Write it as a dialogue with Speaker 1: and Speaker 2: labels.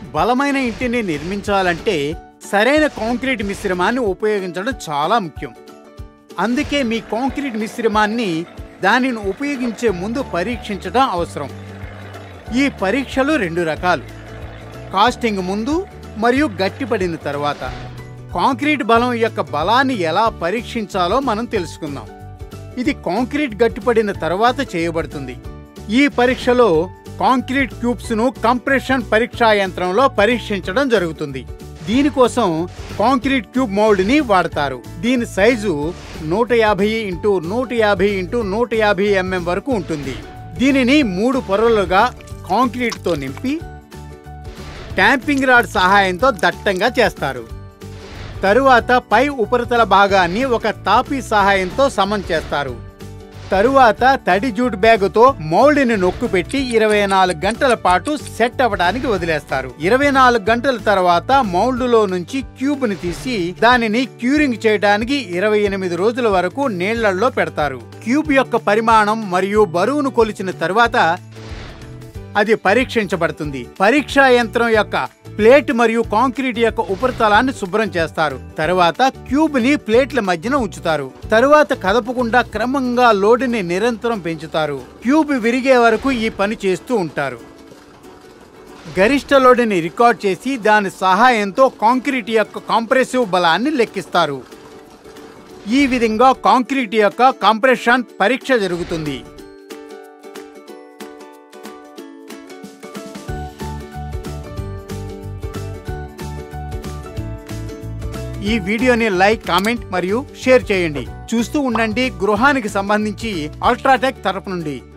Speaker 1: బలమైన ఇంటిని నిర్మించాలంటే సరైన కాంక్రీట్ మిశ్రమాన్ని ఉపయోగించడం చాలా ముఖ్యం అందుకే మీ కాంక్రీట్ మిశ్రమాన్ని దానిని ఉపయోగించే ముందు పరీక్షించడం అవసరం ఈ పరీక్షలు రెండు రకాలు కాస్టింగ్ ముందు మరియు గట్టిపడిన తర్వాత కాంక్రీట్ బలం యొక్క బలాన్ని ఎలా పరీక్షించాలో మనం తెలుసుకుందాం ఇది కాంక్రీట్ గట్టిపడిన తర్వాత చేయబడుతుంది ఈ పరీక్షలో కాంక్రీట్ క్యూబ్స్ ను కంప్రెషన్ పరీక్షా యంత్రంలో పరీక్షించడం జరుగుతుంది దీనికోసం కాంక్రీట్ క్యూబ్ మౌల్డ్ ని వాడతారు దీని సైజు నూట యాభై ఇంటూ నూట యాభై ఇంటూ నూట యాభై ఎంఎం వరకు ఉంటుంది దీనిని మూడు పొరలుగా కాంక్రీట్ తో నింపి ట్యాంపింగ్ రాడ్ సహాయంతో దట్టంగా చేస్తారు తరువాత పై ఉపరితల భాగాన్ని ఒక తాపీ సహాయంతో సమం చేస్తారు తరువాత తడి జూట్ బ్యాగుతో మౌల్డ్ని నొక్కు పెట్టి ఇరవై నాలుగు గంటల పాటు సెట్ అవ్వడానికి వదిలేస్తారు ఇరవై నాలుగు గంటల తర్వాత మౌల్డ్లో నుంచి క్యూబ్ ని తీసి దానిని క్యూరింగ్ చేయడానికి ఇరవై ఎనిమిది రోజుల వరకు నీళ్లలో పెడతారు క్యూబ్ యొక్క పరిమాణం మరియు బరువును కొలిచిన తరువాత అది పరీక్షించబడుతుంది పరీక్షా యంత్రం యొక్క ప్లేట్ మరియు కాంక్రీట్ యొక్క ఉపరితలాన్ని శుభ్రం చేస్తారు తరువాత క్యూబ్ ని ప్లేట్ల మధ్యన ఉంచుతారు తరువాత కదపకుండా క్రమంగా లోడుని నిరంతరం పెంచుతారు క్యూబ్ విరిగే వరకు ఈ పని చేస్తూ ఉంటారు గరిష్ట లోడుని రికార్డ్ చేసి దాని సహాయంతో కాంక్రీట్ యొక్క కాంప్రెసివ్ బలాన్ని లెక్కిస్తారు ఈ విధంగా కాంక్రీట్ యొక్క కంప్రెషన్ పరీక్ష జరుగుతుంది ఈ వీడియోని లైక్ కామెంట్ మరియు షేర్ చేయండి చూస్తూ ఉండండి గృహానికి సంబంధించి అల్ట్రాటెక్ తరపు నుండి